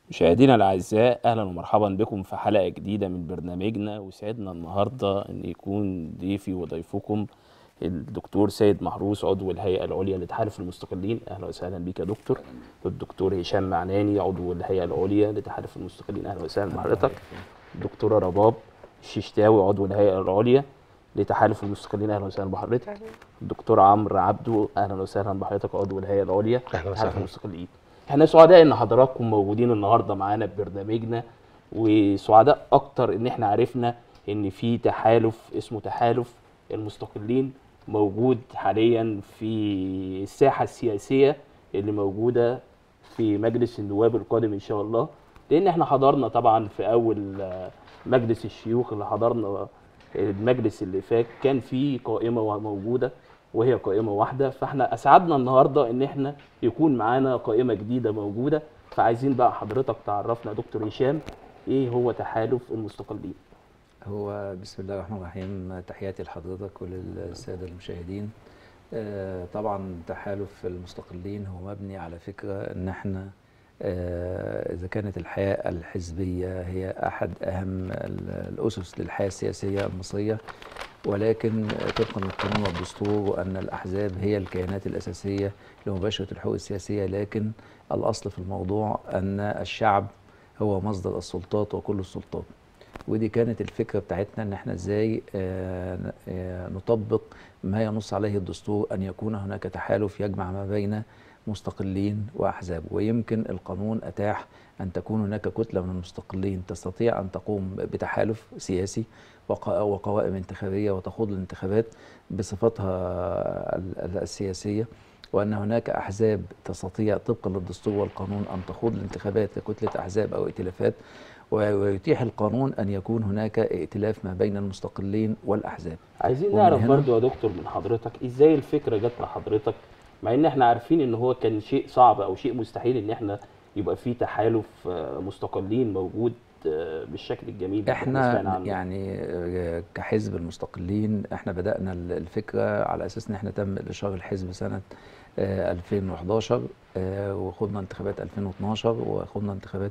مشاهدينا الأعزاء أهلا ومرحبا بكم في حلقة جديدة من برنامجنا وسعدنا النهاردة أن يكون ضيفي وضيفكم الدكتور سيد محروس عضو الهيئة العليا لتحالف المستقلين أهلا وسهلا بك يا دكتور والدكتور هشام معناني عضو الهيئة العليا لتحالف المستقلين أهلا وسهلا بحضرتك الدكتورة رباب الششتاوي عضو الهيئة العليا لتحالف المستقلين أهلا وسهلا بحضرتك الدكتور عمرو عبده أهلا وسهلا بحضرتك عضو الهيئة العليا أهلا لتحالف وسهلا. المستقلين احنا سعداء ان حضراتكم موجودين النهارده معانا في برنامجنا وسعداء اكتر ان احنا عرفنا ان في تحالف اسمه تحالف المستقلين موجود حاليا في الساحه السياسيه اللي موجوده في مجلس النواب القادم ان شاء الله لان احنا حضرنا طبعا في اول آه، مجلس الشيوخ اللي حضرنا المجلس اللي فات كان في قائمه موجوده وهي قائمه واحده فاحنا اسعدنا النهارده ان احنا يكون معانا قائمه جديده موجوده فعايزين بقى حضرتك تعرفنا يا دكتور هشام ايه هو تحالف المستقلين هو بسم الله الرحمن الرحيم تحياتي لحضرتك وللسادة المشاهدين آه، طبعا تحالف المستقلين هو مبني على فكرة ان احنا آه، اذا كانت الحياة الحزبية هي احد اهم ال- الاسس للحياة السياسية المصرية ولكن طبقا للقانون والدستور وان الاحزاب هي الكيانات الاساسية لمباشرة الحقوق السياسية لكن الاصل في الموضوع ان الشعب هو مصدر السلطات وكل السلطات ودي كانت الفكره بتاعتنا ان احنا ازاي آه، ن- آه، نطبق ما ينص عليه الدستور ان يكون هناك تحالف يجمع ما بين مستقلين واحزاب ويمكن القانون اتاح ان تكون هناك كتله من المستقلين تستطيع ان تقوم بتحالف سياسي وق- وقوائم انتخابيه وتخوض الانتخابات بصفتها ال- ال- السياسيه وان هناك احزاب تستطيع طبقا للدستور والقانون ان تخوض الانتخابات ككتله احزاب او ائتلافات و- ويتيح القانون ان يكون هناك ائتلاف ما بين المستقلين والاحزاب عايزين ومن نعرف هنا- برضو يا دكتور من حضرتك ازاي الفكره جت لحضرتك مع ان احنا عارفين ان هو كان شيء صعب او شيء مستحيل ان احنا يبقى في تحالف آه، مستقلين موجود آه، بالشكل الجميل اللي احنا سمعنا عنه. يعني آه، كحزب المستقلين احنا بدأنا ال- الفكرة على اساس ان احنا تم اشهار الحزب سنة آه، 2011 آه، وخدنا انتخابات 2012 وخدنا انتخابات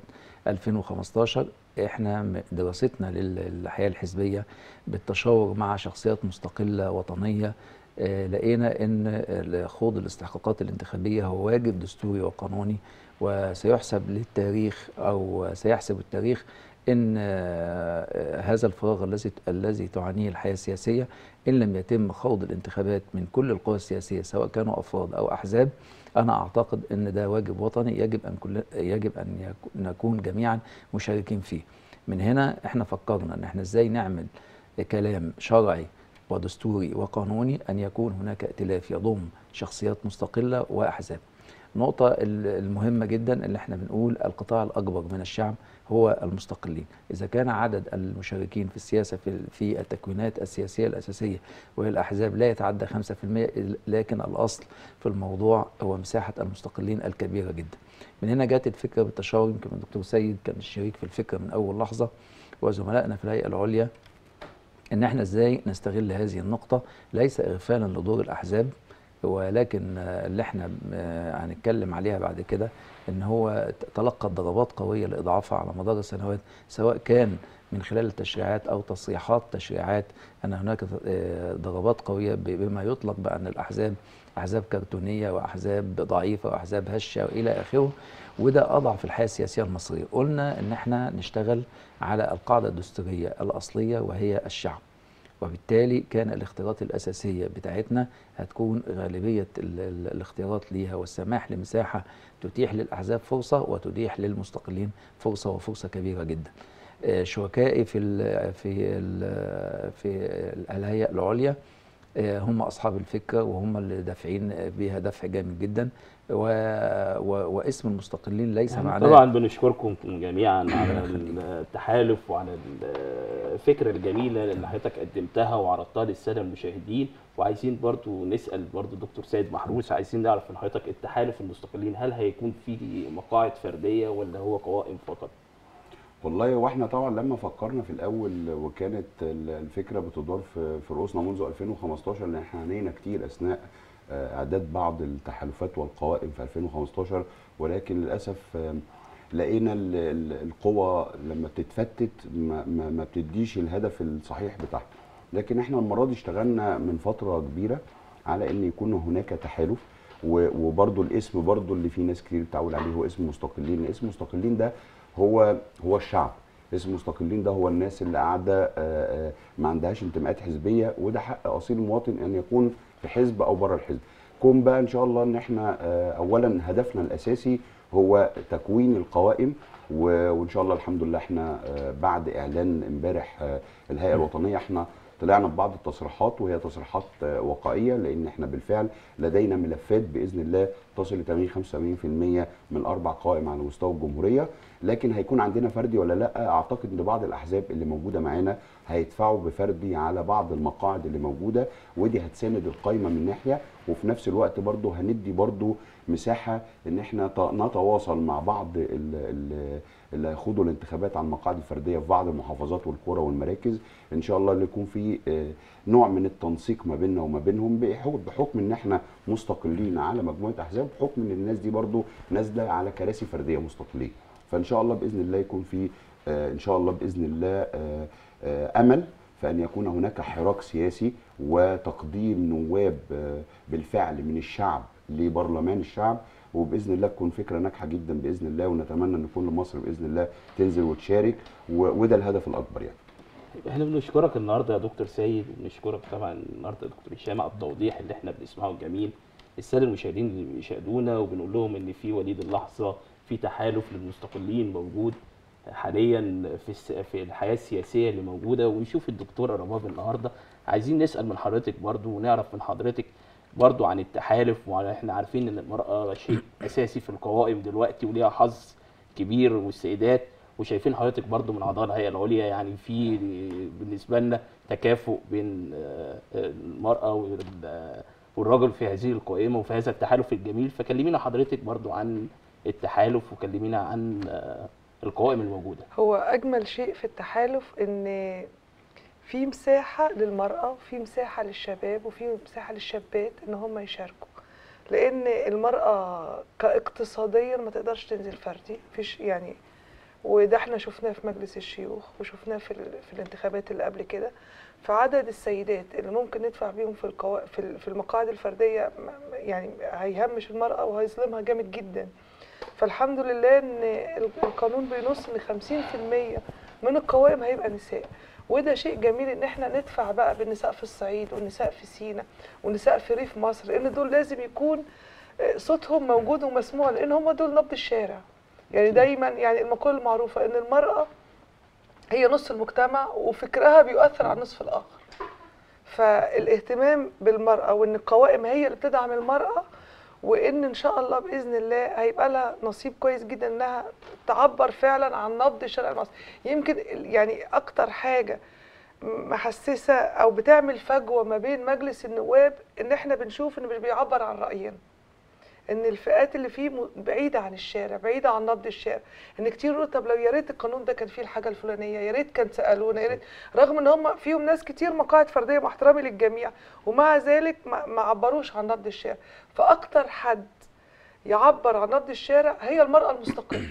2015 احنا م- دراستنا لل- للحياة الحزبية بالتشاور مع شخصيات مستقلة وطنية آه، لقينا ان ال- خوض الاستحقاقات الانتخابية هو واجب دستوري وقانوني وسيحسب للتاريخ او سيحسب التاريخ ان آه، هذا الفراغ الذي الذي تعانيه الحياه السياسيه ان لم يتم خوض الانتخابات من كل القوى السياسيه سواء كانوا افراد او احزاب انا اعتقد ان ده واجب وطني يجب ان كل يجب ان يكو- نكون جميعا مشاركين فيه من هنا احنا فكرنا ان احنا ازاي نعمل كلام شرعي ودستوري وقانوني ان يكون هناك ائتلاف يضم شخصيات مستقله واحزاب النقطة ال- المهمة جدا اللي احنا بنقول القطاع الأكبر من الشعب هو المستقلين إذا كان عدد المشاركين في السياسة في, في التكوينات السياسية الأساسية وهي الأحزاب لا يتعدى 5% لكن الأصل في الموضوع هو مساحة المستقلين الكبيرة جدا من هنا جات الفكرة بالتشاور يمكن الدكتور سيد كان الشريك في الفكرة من أول لحظة وزملائنا في الهيئة العليا ان احنا ازاي نستغل هذه النقطة ليس اغفالا لدور الاحزاب ولكن آه، اللي احنا آه، هنتكلم عليها بعد كده ان هو ت- تلقت ضربات قوية لاضعافها على مدار السنوات سواء كان من خلال التشريعات او تصريحات تشريعات ان هناك آه، ضربات قوية ب- بما يطلق بان الاحزاب احزاب كرتونية واحزاب ضعيفة واحزاب هشة والى اخره وده اضعف الحياة السياسية المصرية قلنا ان احنا نشتغل على القاعدة الدستورية الاصلية وهي الشعب وبالتالي كان الاختيارات الأساسية بتاعتنا هتكون غالبية ال- ال- الاختيارات ليها والسماح لمساحة تتيح للأحزاب فرصة وتتيح للمستقلين فرصة وفرصة كبيرة جدا آه، شركائي في ال في ال في الهيئة العليا آه، هم أصحاب الفكرة وهم اللي دافعين بيها دفع جامد جدا و و واسم المستقلين ليس يعني معناه طبعا بنشكركم جميعا على ربنا يخليك. التحالف وعلى الفكره الجميله اللي حضرتك قدمتها وعرضتها للساده المشاهدين وعايزين برضو نسال برضو دكتور سيد محروس عايزين نعرف من حضرتك التحالف المستقلين هل هيكون في مقاعد فرديه ولا هو قوائم فقط؟ والله واحنا طبعا لما فكرنا في الاول وكانت ال- الفكره بتدور في في رؤوسنا منذ 2015 لان احنا عانينا كتير اثناء آه، اعداد بعض التحالفات والقوائم في 2015 ولكن للاسف آه، لقينا ال- ال- القوى لما بتتفتت ما, ما, ما بتديش الهدف الصحيح بتاعها لكن احنا المره دي اشتغلنا من فتره كبيره على ان يكون هناك تحالف و- وبرضو الاسم برضو اللي فيه ناس كتير بتعول عليه هو اسم مستقلين اسم مستقلين ده هو هو الشعب اسم مستقلين ده هو الناس اللي قاعده آه، آه، ما عندهاش انتماءات حزبيه وده حق اصيل المواطن ان يكون في حزب او بره الحزب كون بقى ان شاء الله ان احنا آه، اولا هدفنا الاساسي هو تكوين القوائم و- وان شاء الله الحمد لله احنا آه، بعد اعلان امبارح آه، الهيئه الوطنيه احنا طلعنا ببعض التصريحات وهي تصريحات آه، واقعيه لان احنا بالفعل لدينا ملفات باذن الله تصل ل 80 85% من اربع قوائم على مستوى الجمهوريه لكن هيكون عندنا فردي ولا لا اعتقد ان بعض الاحزاب اللي موجوده معانا هيدفعوا بفردي على بعض المقاعد اللي موجوده ودي هتساند القايمه من ناحيه وفي نفس الوقت برضو هندي برضو مساحه ان احنا ت- نتواصل مع بعض ال- ال- اللي هيخوضوا الانتخابات عن المقاعد الفرديه في بعض المحافظات والقرى والمراكز ان شاء الله اللي يكون في آه، نوع من التنسيق ما بيننا وما بينهم بحكم بحكم ان احنا مستقلين على مجموعه احزاب بحكم ان الناس دي برضو نازله على كراسي فرديه مستقلين فان شاء الله باذن الله يكون في آه، ان شاء الله باذن الله آه، آه، امل فان يكون هناك حراك سياسي وتقديم نواب آه، بالفعل من الشعب لبرلمان الشعب وباذن الله تكون فكره ناجحه جدا باذن الله ونتمنى ان كل مصر باذن الله تنزل وتشارك و- وده الهدف الاكبر يعني احنا بنشكرك النهارده يا دكتور سيد وبنشكرك طبعا النهارده يا دكتور هشام على التوضيح اللي احنا بنسمعه الجميل الساده المشاهدين اللي بيشاهدونا وبنقول لهم ان في وليد اللحظه في تحالف للمستقلين موجود حاليا في الس... في الحياه السياسيه اللي موجوده ونشوف الدكتور رباب النهارده عايزين نسال من حضرتك برضو ونعرف من حضرتك برضو عن التحالف وعن احنا عارفين ان المراه شيء اساسي في القوائم دلوقتي وليها حظ كبير والسيدات وشايفين حضرتك برضو من اعضاء الهيئه العليا يعني في بالنسبه لنا تكافؤ بين آه، المراه وال- والرجل في هذه القائمه وفي هذا التحالف الجميل فكلمينا حضرتك برضو عن التحالف وكلمينا عن آه، القوائم الموجوده هو اجمل شيء في التحالف ان في مساحه للمراه وفي مساحه للشباب وفي مساحه للشابات ان هم يشاركوا لان المراه كاقتصاديا ما تقدرش تنزل فردي مفيش يعني وده احنا شفناه في مجلس الشيوخ وشفناه في ال- في الانتخابات اللي قبل كده فعدد السيدات اللي ممكن ندفع بيهم في القوا... في ال- في المقاعد الفرديه م- م- يعني هيهمش المراه وهيظلمها جامد جدا فالحمد لله ان ال- القانون بينص ان 50% من القوائم هيبقى نساء وده شيء جميل ان احنا ندفع بقى بالنساء في الصعيد والنساء في سينا والنساء في ريف مصر لان دول لازم يكون آه، صوتهم موجود ومسموع لان هم دول نبض الشارع يعني دايما يعني المقولة المعروفة ان المرأة هي نص المجتمع وفكرها بيؤثر على النصف الاخر فالاهتمام بالمرأة وان القوائم هي اللي بتدعم المرأة وان ان شاء الله باذن الله هيبقى لها نصيب كويس جدا انها تعبر فعلا عن نبض الشارع المصري يمكن ال- يعني اكتر حاجه محسسه او بتعمل فجوه ما بين مجلس النواب ان احنا بنشوف انه مش بيعبر عن راينا ان الفئات اللي فيه م- بعيده عن الشارع بعيده عن نبض الشارع ان كتير يقولوا طب لو يا ريت القانون ده كان فيه الحاجه الفلانيه يا ريت كان سالونا يا ريت رغم ان هم فيهم ناس كتير مقاعد فرديه مع احترامي للجميع ومع ذلك ما ما عبروش عن نبض الشارع فاكتر حد يعبر عن نبض الشارع هي المراه المستقله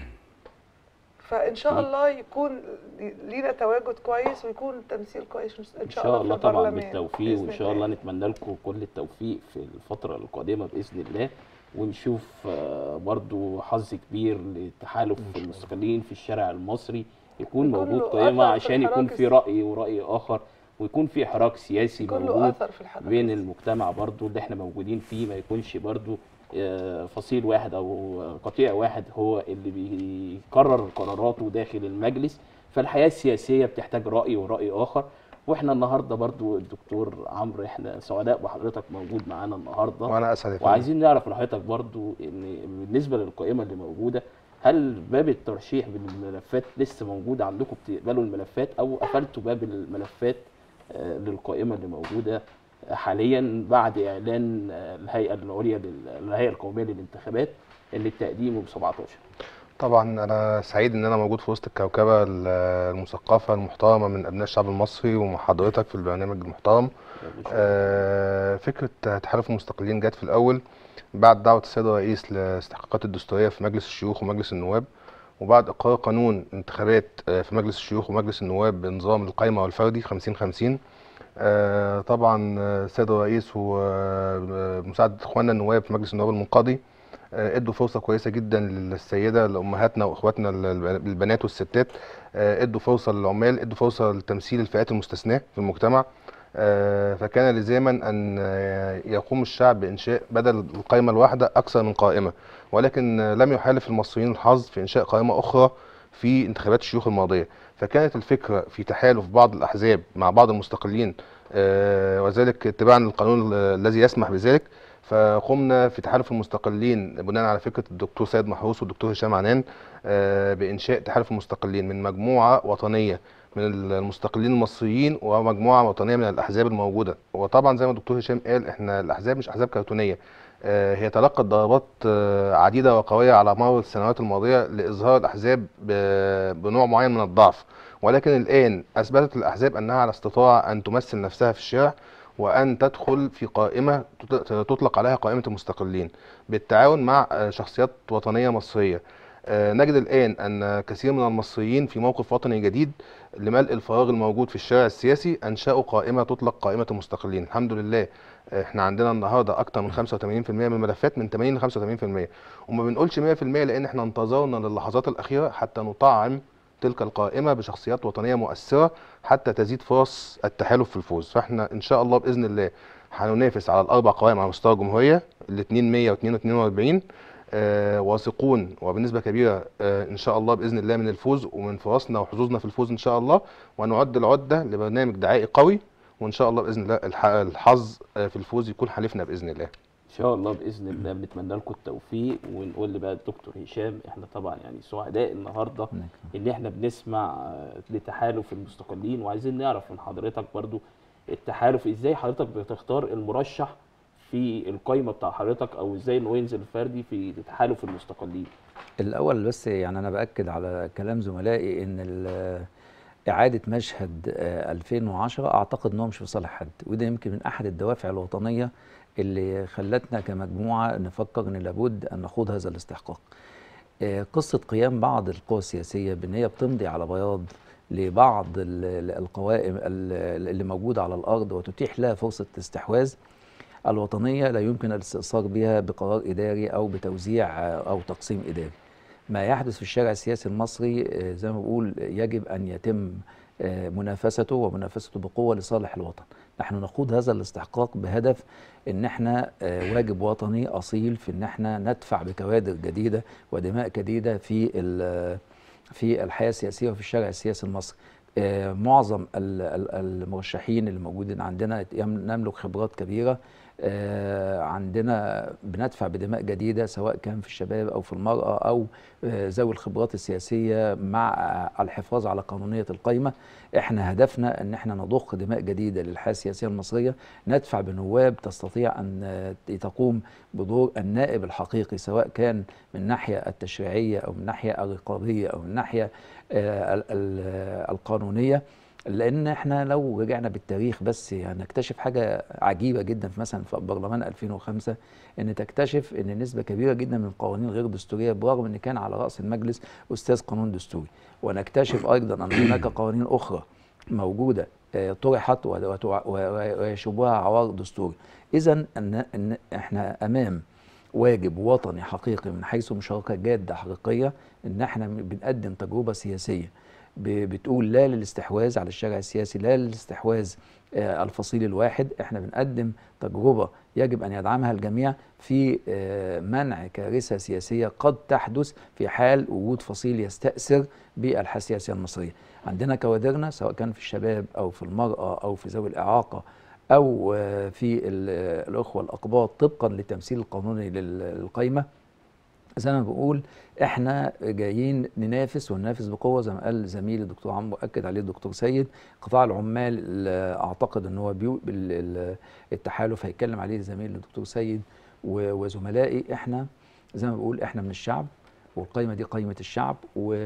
فان شاء الله يكون لينا تواجد كويس ويكون تمثيل كويس ان ان شاء شاء الله الله في طبعا البرلمان بالتوفيق بإذن وان شاء الله نتمنى لكم كل التوفيق في الفتره القادمه باذن الله ونشوف آه، برضو حظ كبير للتحالف المستقلين في الشارع المصري يكون يكون موجود له قائمه أثر في عشان يكون الحراك في راي وراي اخر ويكون في حراك سياسي يكون له موجود اثر في الحركه بين المجتمع برضو اللي احنا موجودين فيه ما يكونش برضو آه، فصيل واحد او قطيع واحد هو اللي بيقرر قراراته داخل المجلس فالحياة السياسية بتحتاج رأي ورأي آخر واحنا النهارده برضو الدكتور عمرو احنا سعداء بحضرتك موجود معانا النهارده وانا اسعد يا فندم. وعايزين نعرف من حضرتك برضو ان بالنسبه للقائمه اللي موجوده هل باب الترشيح بالملفات لسه موجود عندكم بتقبلوا الملفات او قفلتوا باب الملفات آه، للقائمه اللي موجوده حاليا بعد اعلان آه، الهيئه العليا لل- الهيئه القوميه للانتخابات اللي التقديم ب 17 طبعا انا سعيد ان انا موجود في وسط الكوكبه ال- المثقفه المحترمه من ابناء الشعب المصري ومع حضرتك في البرنامج المحترم آه، فكره تحالف المستقلين جت في الاول بعد دعوه السيد الرئيس لاستحقاقات الدستوريه في مجلس الشيوخ ومجلس النواب وبعد اقرار قانون انتخابات آه، في مجلس الشيوخ ومجلس النواب بنظام القايمه والفردي 50 50 آه، طبعا آه، السيد الرئيس ومساعده اخواننا النواب في مجلس النواب المنقضي آه، ادوا فرصه كويسه جدا للسيده لامهاتنا واخواتنا ال- البنات والستات آه، ادوا فرصه للعمال ادوا فرصه لتمثيل الفئات المستثناه في المجتمع آه، فكان لزاما ان آه، يقوم الشعب بانشاء بدل القائمه الواحده اكثر من قائمه ولكن آه، لم يحالف المصريين الحظ في انشاء قائمه اخرى في انتخابات الشيوخ الماضيه فكانت الفكره في تحالف بعض الاحزاب مع بعض المستقلين آه، وذلك اتباعا للقانون ال- الذي يسمح بذلك فقمنا في تحالف المستقلين بناء على فكره الدكتور سيد محروس والدكتور هشام عنان آه، بانشاء تحالف المستقلين من مجموعه وطنيه من المستقلين المصريين ومجموعه وطنيه من الاحزاب الموجوده وطبعا زي ما الدكتور هشام قال احنا الاحزاب مش احزاب كرتونيه آه، هي تلقت ضربات آه، عديده وقويه على مر السنوات الماضيه لاظهار الاحزاب ب- بنوع معين من الضعف ولكن الان اثبتت الاحزاب انها على استطاعه ان تمثل نفسها في الشارع وان تدخل في قائمه تط- تطلق عليها قائمه المستقلين بالتعاون مع آه، شخصيات وطنيه مصريه آه، نجد الان ان كثير من المصريين في موقف وطني جديد لملء الفراغ الموجود في الشارع السياسي انشأوا قائمه تطلق قائمه المستقلين الحمد لله احنا عندنا النهارده اكتر من 85% من الملفات من 80 ل 85% وما بنقولش 100% لان احنا انتظرنا للحظات الاخيره حتى نطعم تلك القائمه بشخصيات وطنيه مؤثره حتى تزيد فرص التحالف في الفوز فاحنا ان شاء الله باذن الله هننافس على الاربع قوائم على مستوى الجمهوريه الاثنين 142 آه واثقون وبنسبه كبيره آه ان شاء الله باذن الله من الفوز ومن فرصنا وحظوظنا في الفوز ان شاء الله ونعد العده لبرنامج دعائي قوي وان شاء الله باذن الله الح- الحظ آه في الفوز يكون حليفنا باذن الله ان شاء الله باذن الله بنتمنى لكم التوفيق ونقول بقى الدكتور هشام احنا طبعا يعني سعداء النهارده ان احنا بنسمع آه، لتحالف المستقلين وعايزين نعرف من حضرتك برضو التحالف ازاي حضرتك بتختار المرشح في القايمه بتاع حضرتك او ازاي انه ينزل فردي في تحالف المستقلين الأول بس يعني أنا بأكد على كلام زملائي إن ال- إعادة مشهد آه، 2010 أعتقد إنه مش في صالح حد وده يمكن من أحد الدوافع الوطنية اللي خلتنا كمجموعة نفكر إن لابد أن نخوض هذا الاستحقاق. آه، قصة قيام بعض القوى السياسية بأن هي بتمضي على بياض لبعض ال- ال- القوائم ال- اللي موجودة على الأرض وتتيح لها فرصة استحواذ الوطنية لا يمكن الاستئثار بها بقرار إداري أو بتوزيع آه، أو تقسيم إداري ما يحدث في الشارع السياسي المصري آه، زي ما بقول يجب أن يتم آه، منافسته ومنافسته بقوة لصالح الوطن نحن نخوض هذا الاستحقاق بهدف ان احنا آه، واجب وطني اصيل في ان احنا ندفع بكوادر جديده ودماء جديده في ال- في الحياه السياسيه وفي الشارع السياسي المصري آه، معظم ال- ال- المرشحين اللي موجودين عندنا يم- نملك خبرات كبيره آه، عندنا بندفع بدماء جديده سواء كان في الشباب او في المراه او آه، ذوي الخبرات السياسيه مع آه، الحفاظ على قانونيه القايمه احنا هدفنا ان احنا نضخ دماء جديده للحياه السياسيه المصريه ندفع بنواب تستطيع ان آه، تقوم بدور النائب الحقيقي سواء كان من الناحيه التشريعيه او من الناحيه الرقابيه او من الناحيه آه، ال- ال- القانونيه لان احنا لو رجعنا بالتاريخ بس هنكتشف حاجه عجيبه جدا في مثلا في برلمان 2005 ان تكتشف ان نسبه كبيره جدا من القوانين غير دستوريه برغم ان كان على راس المجلس استاذ قانون دستوري ونكتشف ايضا ان هناك قوانين اخرى موجوده آه، طرحت و- وتع- و- ويشوبها عوار دستوري اذا ان ان احنا امام واجب وطني حقيقي من حيث مشاركه جاده حقيقيه ان احنا بنقدم تجربه سياسيه ب- بتقول لا للاستحواذ على الشارع السياسي لا للاستحواذ آه، الفصيل الواحد احنا بنقدم تجربة يجب أن يدعمها الجميع في آه، منع كارثة سياسية قد تحدث في حال وجود فصيل يستأثر بالحياة السياسية المصرية عندنا كوادرنا سواء كان في الشباب أو في المرأة أو في ذوي الإعاقة أو آه، في ال- الأخوة الأقباط طبقا للتمثيل القانوني لل- للقايمة زي ما بقول احنا جايين ننافس وننافس بقوه زي ما قال زميلي الدكتور عمرو اكد عليه الدكتور سيد قطاع العمال اللي اعتقد ان هو بيو بال- ال- التحالف هيتكلم عليه زميلي الدكتور سيد و- وزملائي احنا زي ما بقول احنا من الشعب والقايمه دي قايمه الشعب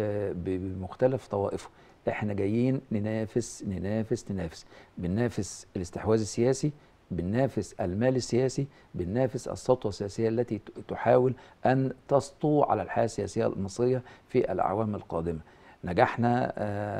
وبمختلف طوائفه احنا جايين ننافس ننافس ننافس بننافس الاستحواذ السياسي بننافس المال السياسي بننافس السطوة السياسية التي ت- تحاول أن تسطو على الحياة السياسية المصرية في الأعوام القادمة نجاحنا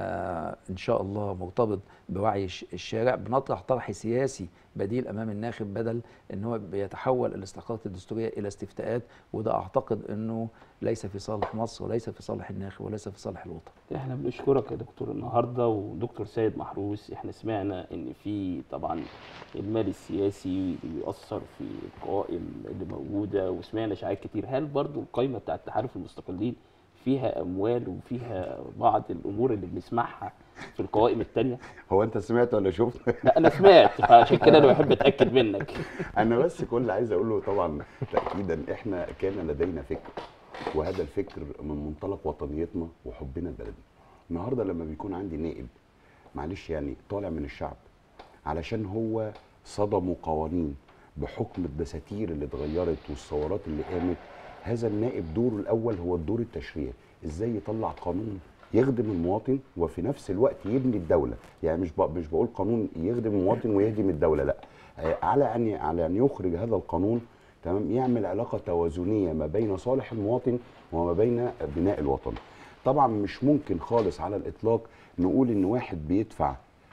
آه إن شاء الله مرتبط بوعي الش- الشارع بنطرح طرح سياسي بديل أمام الناخب بدل أن هو بيتحول الاستحقاقات الدستورية إلى استفتاءات وده أعتقد أنه ليس في صالح مصر وليس في صالح الناخب وليس في صالح الوطن احنا بنشكرك يا دكتور النهارده ودكتور سيد محروس احنا سمعنا ان في طبعا المال السياسي بيأثر في القوائم اللي موجوده وسمعنا اشاعات كتير هل برضو القائمه بتاعت تحالف المستقلين فيها اموال وفيها بعض الامور اللي بنسمعها في القوائم التانية هو انت سمعت ولا شفت لا انا سمعت فعشان كده انا بحب اتاكد منك انا بس كل اللي عايز اقوله طبعا تاكيدا احنا كان لدينا فكر وهذا الفكر من منطلق وطنيتنا وحبنا لبلدنا النهارده لما بيكون عندي نائب معلش يعني طالع من الشعب علشان هو صدموا قوانين بحكم الدساتير اللي اتغيرت والثورات اللي قامت هذا النائب دوره الاول هو الدور التشريعي ازاي يطلع قانون يخدم المواطن وفي نفس الوقت يبني الدوله يعني مش بق- مش بقول قانون يخدم المواطن ويهدم الدوله لا آه، على ان على ان يخرج هذا القانون تمام يعمل علاقه توازنيه ما بين صالح المواطن وما بين بناء الوطن طبعا مش ممكن خالص على الاطلاق نقول ان واحد بيدفع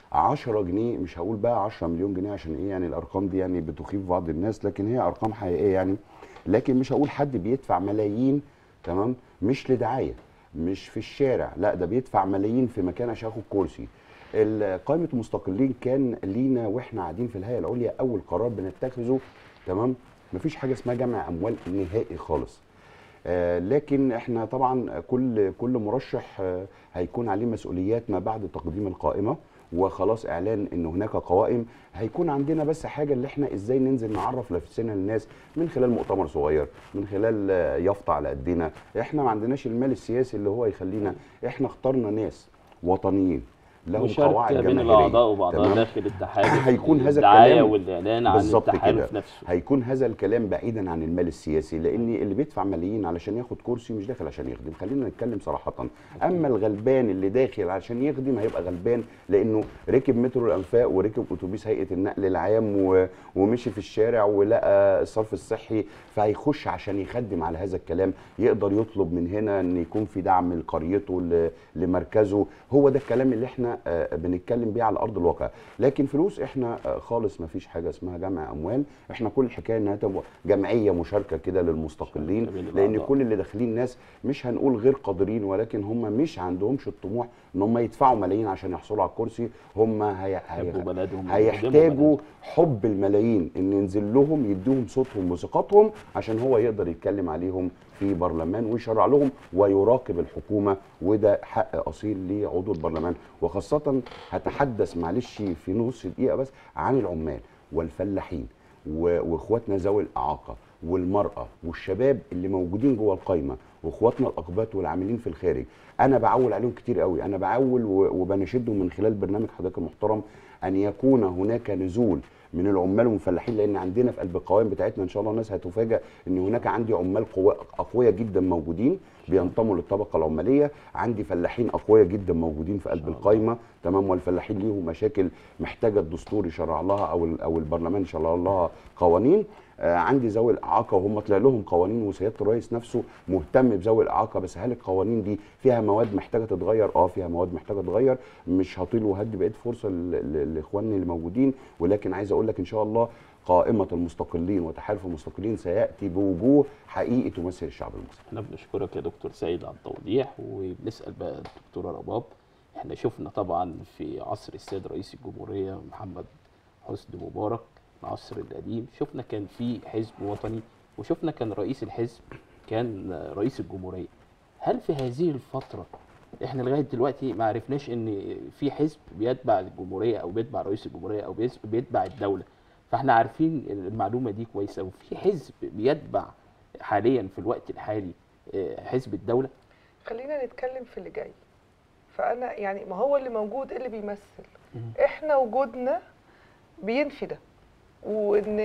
10 جنيه مش هقول بقى 10 مليون جنيه عشان ايه يعني الارقام دي يعني بتخيف بعض الناس لكن هي ارقام حقيقيه يعني لكن مش هقول حد بيدفع ملايين تمام مش لدعايه مش في الشارع لا ده بيدفع ملايين في مكان عشان ياخد كرسي ال- قائمه المستقلين كان لينا واحنا قاعدين في الهيئه العليا اول قرار بنتخذه تمام مفيش حاجه اسمها جمع اموال نهائي خالص آه، لكن احنا طبعا كل كل مرشح آه، هيكون عليه مسؤوليات ما بعد تقديم القائمه وخلاص اعلان ان هناك قوائم هيكون عندنا بس حاجه اللي احنا ازاي ننزل نعرف نفسنا للناس من خلال مؤتمر صغير من خلال آه، يافطه على قدنا احنا ما عندناش المال السياسي اللي هو يخلينا احنا اخترنا ناس وطنيين لهم قواعد مشاركه بين جماهيريه الاعضاء وبعضها تمام؟ داخل التحالف هيكون هذا الدعايه الكلام والاعلان عن بالظبط التحالف كده. نفسه هيكون هذا الكلام بعيدا عن المال السياسي لان اللي بيدفع ملايين علشان ياخد كرسي مش داخل عشان يخدم خلينا نتكلم صراحه اما الغلبان اللي داخل عشان يخدم هيبقى غلبان لانه ركب مترو الانفاق وركب اتوبيس هيئه النقل العام و... ومشي في الشارع ولقى الصرف الصحي فهيخش عشان يخدم على هذا الكلام يقدر يطلب من هنا ان يكون في دعم لقريته ل... لمركزه هو ده الكلام اللي احنا آه، بنتكلم بيه على ارض الواقع لكن فلوس احنا آه، خالص ما فيش حاجه اسمها جمع اموال احنا كل الحكايه انها تبقى جمعيه مشاركه كده للمستقلين بين لان الأعضاء. كل اللي داخلين ناس مش هنقول غير قادرين ولكن هم مش عندهمش الطموح ان هم يدفعوا ملايين عشان يحصلوا على الكرسي هم هي... يحبوا هي... بلدهم هيحتاجوا حب الملايين ان ينزل لهم يديهم صوتهم وثقتهم عشان هو يقدر يتكلم عليهم في برلمان ويشرع لهم ويراقب الحكومه وده حق اصيل لعضو البرلمان وخاصه هتحدث معلش في نص دقيقه بس عن العمال والفلاحين و- واخواتنا ذوي الاعاقه والمراه والشباب اللي موجودين جوه القايمه واخواتنا الاقباط والعاملين في الخارج انا بعول عليهم كتير قوي انا بعول و- وبناشدهم من خلال برنامج حضرتك المحترم ان يكون هناك نزول من العمال والفلاحين لان عندنا في قلب القوائم بتاعتنا ان شاء الله الناس هتفاجئ ان هناك عندي عمال قوا- اقوياء جدا موجودين بينضموا للطبقه العماليه عندي فلاحين اقوياء جدا موجودين في قلب القايمه تمام والفلاحين ليهم مشاكل محتاجه الدستور يشرع لها او ال- او البرلمان يشرع لها قوانين آه، عندي ذوي الاعاقه وهم طلع لهم قوانين وسياده الرئيس نفسه مهتم بذوي الاعاقه بس هل القوانين دي فيها مواد محتاجه تتغير اه فيها مواد محتاجه تتغير مش هطيل وهدي بقيت فرصه ل- ل- لاخواني اللي موجودين ولكن عايز اقول لك ان شاء الله قائمه المستقلين وتحالف المستقلين سياتي بوجوه حقيقي تمثل الشعب المصري احنا بنشكرك يا دكتور سيد على التوضيح وبنسال بقى الدكتوره رباب احنا شفنا طبعا في عصر السيد رئيس الجمهوريه محمد حسني مبارك العصر القديم شفنا كان في حزب وطني وشفنا كان رئيس الحزب كان رئيس الجمهوريه هل في هذه الفتره احنا لغايه دلوقتي ما عرفناش ان في حزب بيتبع الجمهوريه او بيتبع رئيس الجمهوريه او بيس- بيتبع الدوله فاحنا عارفين المعلومه دي كويس او في حزب بيتبع حاليا في الوقت الحالي آه، حزب الدوله خلينا نتكلم في اللي جاي فانا يعني ما هو اللي موجود اللي بيمثل احنا وجودنا بينفي ده وان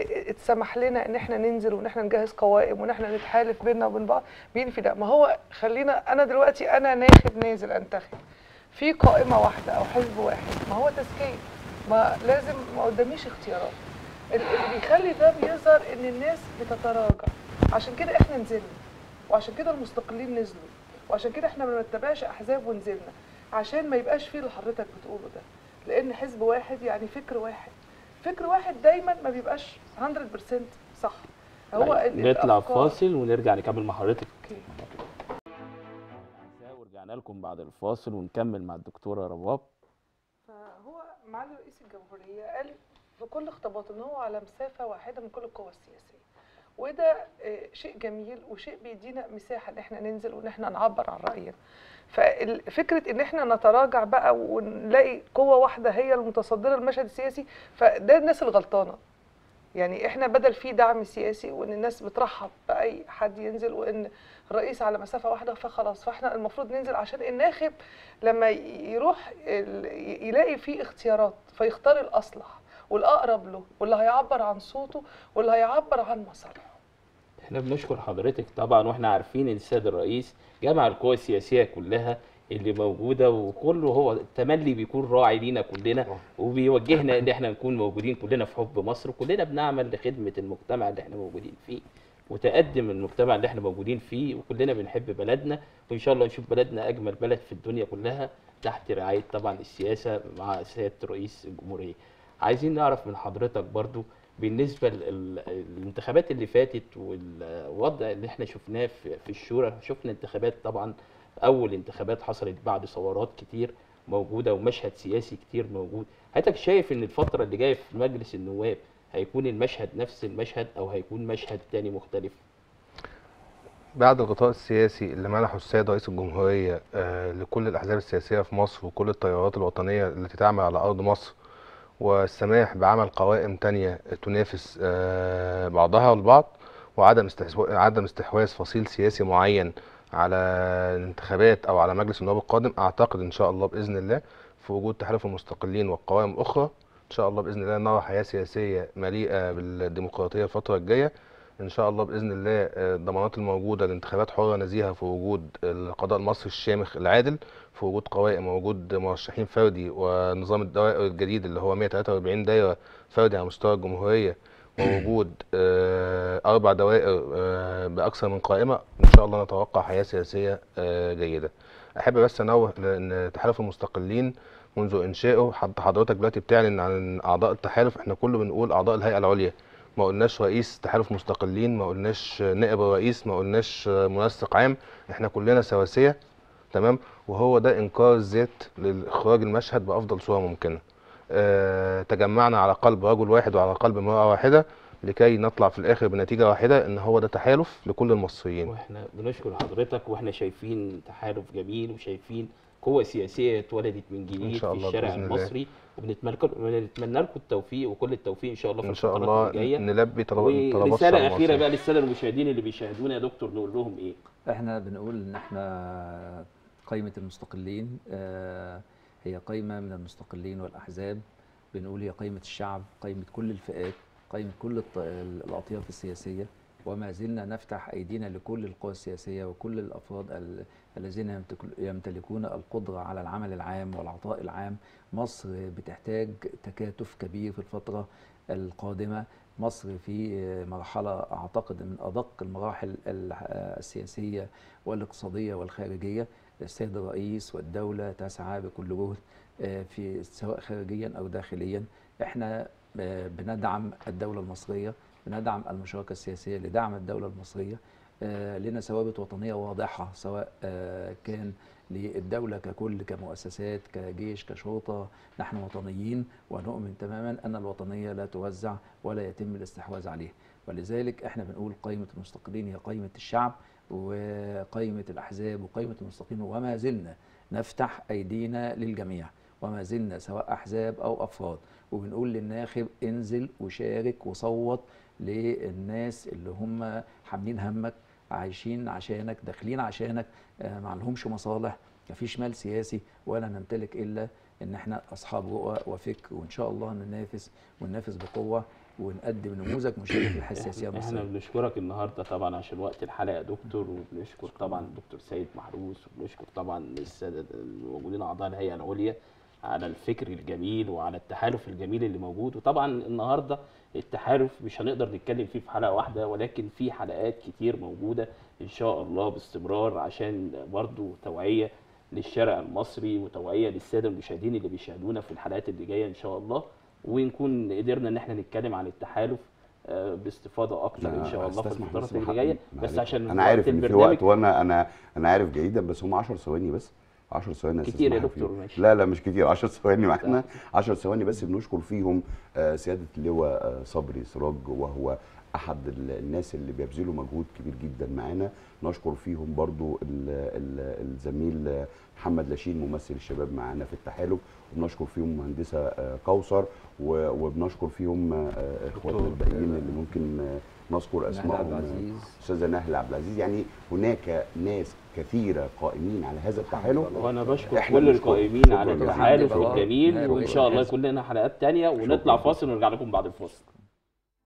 اتسمح لنا ان احنا ننزل وان احنا نجهز قوائم وان احنا نتحالف بيننا وبين بعض بينفي ده ما هو خلينا انا دلوقتي انا ناخب نازل انتخب في قائمه واحده او حزب واحد ما هو تزكيه ما لازم ما قداميش اختيارات ال- اللي بيخلي ده بيظهر ان الناس بتتراجع عشان كده احنا نزلنا وعشان كده المستقلين نزلوا وعشان كده احنا ما نتبعش احزاب ونزلنا عشان ما يبقاش فيه اللي حضرتك بتقوله ده لان حزب واحد يعني فكر واحد فكر واحد دايما ما بيبقاش 100% صح هو ال- نطلع الأفكار- فاصل ونرجع نكمل مع حضرتك أوكي. ورجعنا لكم بعد الفاصل ونكمل مع الدكتوره رباب فهو معالي رئيس الجمهورية قال في كل خطاباته ان هو على مسافة واحدة من كل القوى السياسية وده آه، شيء جميل وشيء بيدينا مساحة ان احنا ننزل وان احنا نعبر عن رأينا ففكرة ان احنا نتراجع بقى ونلاقي قوة واحدة هي المتصدرة المشهد السياسي فده الناس الغلطانة يعني احنا بدل في دعم سياسي وان الناس بترحب باي حد ينزل وان الرئيس على مسافه واحده فخلاص فاحنا المفروض ننزل عشان الناخب لما ي- يروح ال- يلاقي فيه اختيارات فيختار الاصلح والاقرب له واللي هيعبر عن صوته واللي هيعبر عن مصالحه احنا بنشكر حضرتك طبعا واحنا عارفين ان السيد الرئيس جمع القوى السياسيه كلها اللي موجوده وكله هو التملي بيكون راعي لينا كلنا وبيوجهنا ان احنا نكون موجودين كلنا في حب مصر وكلنا بنعمل لخدمه المجتمع اللي احنا موجودين فيه وتقدم المجتمع اللي احنا موجودين فيه وكلنا بنحب بلدنا وان شاء الله نشوف بلدنا اجمل بلد في الدنيا كلها تحت رعايه طبعا السياسه مع سياده رئيس الجمهوريه. عايزين نعرف من حضرتك برضو بالنسبه للانتخابات اللي فاتت والوضع اللي احنا شفناه في في الشورى شفنا انتخابات طبعا اول انتخابات حصلت بعد ثورات كتير موجوده ومشهد سياسي كتير موجود حضرتك شايف ان الفتره اللي جايه في مجلس النواب هيكون المشهد نفس المشهد او هيكون مشهد تاني مختلف بعد الغطاء السياسي اللي منحه السيد رئيس الجمهورية آه، لكل الأحزاب السياسية في مصر وكل التيارات الوطنية التي تعمل على أرض مصر والسماح بعمل قوائم تانية تنافس آه، بعضها البعض وعدم استحواذ عدم استحواذ فصيل سياسي معين على الانتخابات أو على مجلس النواب القادم أعتقد إن شاء الله بإذن الله في وجود تحالف المستقلين والقوائم الأخرى إن شاء الله بإذن الله نرى حياة سياسية مليئة بالديمقراطية الفترة الجاية ان شاء الله باذن الله آه، الضمانات الموجوده لانتخابات حره نزيهه في وجود القضاء المصري الشامخ العادل في وجود قوائم ووجود مرشحين فردي ونظام الدوائر الجديد اللي هو 143 دايره فردي على مستوى الجمهوريه ووجود آه، اربع دوائر آه، باكثر من قائمه ان شاء الله نتوقع حياه سياسيه آه، جيده احب بس انوه لان تحالف المستقلين منذ انشائه حتى حضرتك دلوقتي بتعلن عن اعضاء التحالف احنا كله بنقول اعضاء الهيئه العليا ما قلناش رئيس تحالف مستقلين ما قلناش نائب الرئيس ما قلناش منسق عام احنا كلنا سواسية تمام وهو ده انكار الذات لاخراج المشهد بافضل صورة ممكنة اه تجمعنا على قلب رجل واحد وعلى قلب امرأة واحدة لكي نطلع في الاخر بنتيجة واحدة ان هو ده تحالف لكل المصريين واحنا بنشكر حضرتك واحنا شايفين تحالف جميل وشايفين قوة سياسية اتولدت من جديد إن شاء في الله الشارع بإذن الله. المصري وبنتمنى بنتمنى لكم التوفيق وكل التوفيق ان شاء الله في ان شاء الفترات الله الجاية نلبي طلب- طلبات ورسالة الشعب أخيرة المصري. بقى للسادة المشاهدين اللي بيشاهدونا يا دكتور نقول لهم إيه؟ احنا بنقول ان احنا قائمة المستقلين آه، هي قائمة من المستقلين والأحزاب بنقول هي قائمة الشعب قائمة كل الفئات قائمة كل الط- الأطياف السياسية وما زلنا نفتح أيدينا لكل القوى السياسية وكل الأفراد ال- الذين يمتك- يمتلكون القدرة على العمل العام والعطاء العام مصر بتحتاج تكاتف كبير في الفترة القادمة مصر في مرحلة أعتقد من أدق المراحل ال- السياسية والاقتصادية والخارجية السيد الرئيس والدولة تسعى بكل جهد آه، في سواء خارجيا أو داخليا احنا آه، بندعم الدولة المصرية بندعم المشاركة السياسية لدعم الدولة المصرية آه، لنا ثوابت وطنية واضحة سواء آه، كان للدولة ككل كمؤسسات كجيش كشرطة نحن وطنيين ونؤمن تماما أن الوطنية لا توزع ولا يتم الاستحواذ عليها ولذلك احنا بنقول قائمة المستقلين هي قائمة الشعب وقائمة الأحزاب وقائمة المستقلين وما زلنا نفتح أيدينا للجميع وما زلنا سواء أحزاب أو أفراد وبنقول للناخب انزل وشارك وصوت للناس اللي هم حاملين همك عايشين عشانك داخلين عشانك آه، ما لهمش مصالح مفيش مال سياسي ولا نمتلك الا ان احنا اصحاب رؤى وفكر وان شاء الله ننافس وننافس بقوه ونقدم نموذج مشرف للحياه السياسيه احنا احنا المصريه بنشكرك النهارده طبعا عشان وقت الحلقه يا دكتور وبنشكر طبعا الدكتور سيد محروس وبنشكر طبعا الساده الموجودين اعضاء الهيئه العليا على الفكر الجميل وعلى التحالف الجميل اللي موجود وطبعا النهارده التحالف مش هنقدر نتكلم فيه في حلقه واحده ولكن في حلقات كتير موجوده ان شاء الله باستمرار عشان برضو توعيه للشارع المصري وتوعيه للساده المشاهدين اللي بيشاهدونا في الحلقات اللي جايه ان شاء الله ونكون قدرنا ان احنا نتكلم عن التحالف آه، باستفاضه اكتر ان شاء الله في استسمح الفترات بس اللي مع- جايه معلش. بس عشان انا عارف وقت ان في البرنامج وقت وانا انا انا عارف جيدا بس هم 10 ثواني بس 10 ثواني كتير يا استسمح دكتور، فيهم. ماشي. لا لا مش كتير 10 ثواني معانا 10 ثواني بس بنشكر فيهم آه، سياده اللواء آه، صبري سراج وهو احد ال- الناس اللي بيبذلوا مجهود كبير جدا معانا نشكر فيهم برضو ال- ال- الزميل آه، محمد لاشين ممثل الشباب معانا في التحالف وبنشكر فيهم مهندسه آه، كوثر و- وبنشكر فيهم آه، آه، اخواتنا دكتور، الباقيين اللي ممكن آه، نذكر نهلة اسمائهم عبد العزيز. استاذه نهله عبد العزيز يعني هناك ناس كثيره قائمين على هذا التحالف وانا بشكر إحنا كل بنشكر. القائمين شكراً على جزيلاً. التحالف شكراً. الجميل شكراً. وان شاء الله يكون لنا حلقات تانية ونطلع شكراً. فاصل ونرجع لكم بعد الفاصل